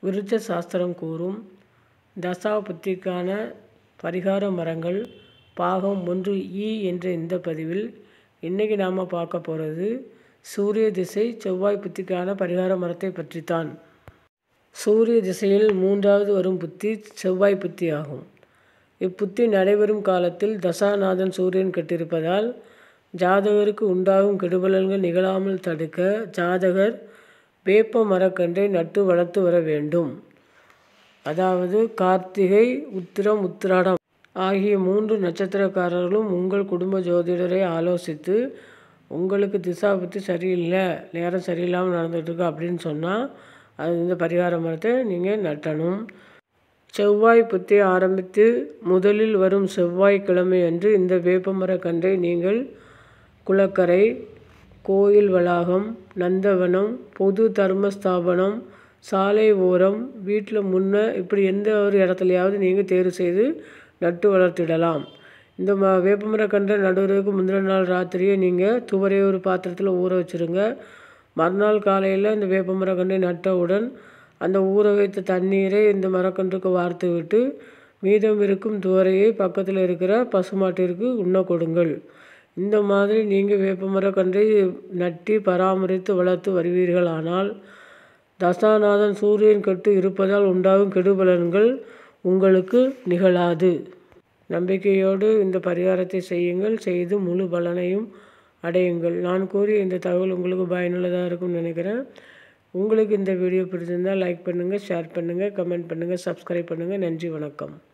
விருட்ச சாஸ்திரம் கூறும் தசா புத்திக்கான பரிகார மரங்கள் பாகம் ஒன்று இ என்ற இந்த பதிவில் இன்றைக்கி நாம் பார்க்க போகிறது சூரிய திசை செவ்வாய் புத்திக்கான பரிகார மரத்தை பற்றித்தான் சூரிய திசையில் மூன்றாவது வரும் புத்தி செவ்வாய் புத்தி ஆகும் இப்புத்தி நடைபெறும் காலத்தில் தசாநாதன் சூரியன் கெட்டிருப்பதால் ஜாதகருக்கு உண்டாகும் கெடுபலன்கள் நிகழாமல் தடுக்க ஜாதகர் வேப்ப மரக்கன்றை நட்டு வளர்த்து வர வேண்டும் அதாவது கார்த்திகை உத்திரம் உத்திராடம் ஆகிய மூன்று நட்சத்திரக்காரர்களும் உங்கள் குடும்ப ஜோதிடரை ஆலோசித்து உங்களுக்கு திசா பற்றி சரியில்லை நேரம் சரியில்லாமல் நடந்துகிட்ருக்கு அப்படின்னு சொன்னால் அது இந்த பரிகார மரத்தை நீங்கள் நட்டணும் செவ்வாய் புத்தி ஆரம்பித்து முதலில் வரும் செவ்வாய்க்கிழமை அன்று இந்த வேப்பமர கன்றை நீங்கள் குளக்கரை கோயில் வளாகம் நந்தவனம் பொது தர்மஸ்தாபனம் சாலை ஓரம் வீட்டில் முன்னே இப்படி எந்த ஒரு இடத்துலையாவது நீங்கள் தேர்வு செய்து நட்டு வளர்த்திடலாம் இந்த ம வேப்பமர கன்றை நடுவதற்கு முந்தின நாள் ராத்திரியே நீங்கள் துவரையை ஒரு பாத்திரத்தில் ஊற வச்சுருங்க மறுநாள் காலையில் இந்த வேப்பமர கன்றை நட்டவுடன் அந்த ஊற வைத்த தண்ணீரை இந்த மரக்கன்றுக்கு வார்த்து விட்டு மீதம் இருக்கும் துவரையை பக்கத்தில் இருக்கிற பசுமாட்டிற்கு உண்ண கொடுங்கள் இந்த மாதிரி நீங்கள் வேப்பமர கன்றை நட்டி பராமரித்து வளர்த்து வருவீர்களானால் தசாநாதன் சூரியன் கட்டு இருப்பதால் உண்டாகும் கெடுபலன்கள் உங்களுக்கு நிகழாது நம்பிக்கையோடு இந்த பரிகாரத்தை செய்யுங்கள் செய்து முழு பலனையும் அடையுங்கள் நான் கூறிய இந்த தகவல் உங்களுக்கு பயனுள்ளதாக இருக்கும்னு நினைக்கிறேன் உங்களுக்கு இந்த வீடியோ பிடிச்சிருந்தால் லைக் பண்ணுங்கள் ஷேர் பண்ணுங்கள் கமெண்ட் பண்ணுங்கள் சப்ஸ்கிரைப் பண்ணுங்கள் நன்றி வணக்கம்